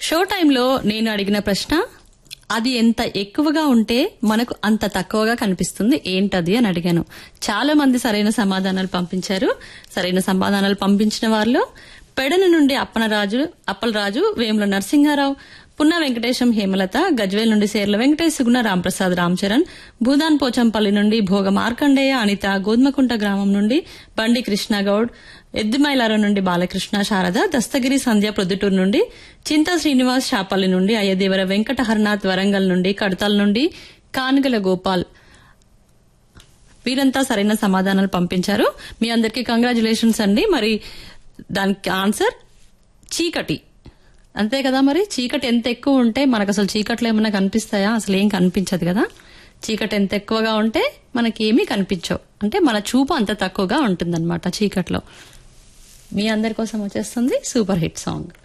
show టైంలో నేను అడిగిన ప్రశ్న అది ఎంత ఎక్కువగా ఉంటే మనకు అంత తక్కువగా కనిపిస్తుంది ఏంటది అని అడిగాను చాలా మంది సరైన సమాధానాలు పంపించారు సరైన సమాధానాలు పంపించిన వారిలో పెడన నుండి అప్పనరాజు అప్పలరాజు వేముల నరసింహారావు పున్న వెంకటేశం హేమలత గజ్వేల్ నుండి సేర్ల వెంకటేష్ సుగుణ రాంప్రసాద్ రామచరణ్ భూదాన్ పోచంపల్లి నుండి భోగ మార్కండేయ అనిత గోధుమకుంట గ్రామం నుండి బండి కృష్ణగౌడ్ ఎద్దుమైలారం నుండి బాలకృష్ణ శారద దస్తగిరి సంధ్య ప్రొద్దుటూరు నుండి చింతా శ్రీనివాస్ షాపల్లి నుండి అయ్యదేవర వెంకట హర్నాథ్ వరంగల్ నుండి కడతాల్ నుండి కానుగల గోపాల్ వీరంతా సరైన సమాధానాలు పంపించారు మీ అందరికీ కంగ్రాచులేషన్స్ అండి మరి దానికి ఆన్సర్ చీకటి అంతే కదా మరి చీకటి ఎంత ఎక్కువ ఉంటే మనకు అసలు చీకట్లో ఏమైనా కనిపిస్తాయా అసలు ఏం కనిపించదు కదా చీకటి ఎంత ఎక్కువగా ఉంటే మనకి ఏమీ కనిపించవు అంటే మన చూపు అంత తక్కువగా ఉంటుందన్నమాట చీకట్లో మీ అందరి కోసం వచ్చేస్తుంది సూపర్ హిట్ సాంగ్